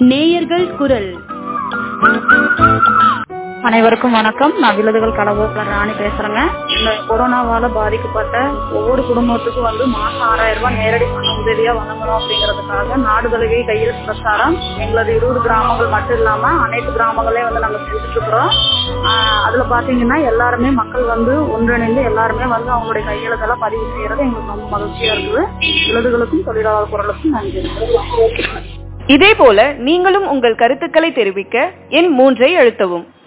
நேயர்கள் குரல் அனைவருக்கும் வணக்கம் நான் விழுதுகள் கடவுளர் ராணி பேசுறேங்க இந்த கொரோனாவால பாதிக்கப்பட்ட ஒவ்வொரு குடும்பத்துக்கும் வந்து மாசம் ஆறாயிரம் ரூபாய் நேரடி பண உதவியா வழங்கணும் அப்படிங்கறதுக்காக நாடு தழுவிய கையெழுத்து பிரச்சாரம் எங்களது இருபது கிராமங்கள் மட்டும் இல்லாம அனைத்து கிராமங்களையும் வந்து நாங்க செஞ்சுட்டு இருக்கிறோம் ஆஹ் அதுல பாத்தீங்கன்னா எல்லாருமே மக்கள் வந்து ஒன்றிணைந்து எல்லாருமே வந்து அவங்களுடைய கையெழுத்தெல்லாம் பதிவு செய்யறது எங்களுக்கு ரொம்ப மகிழ்ச்சியா இருக்குது விழுதுகளுக்கும் தொழிலாளர் குரலுக்கும் நன்றி இதேபோல நீங்களும் உங்கள் கருத்துக்களை தெரிவிக்க எண் மூன்றை அழுத்தவும்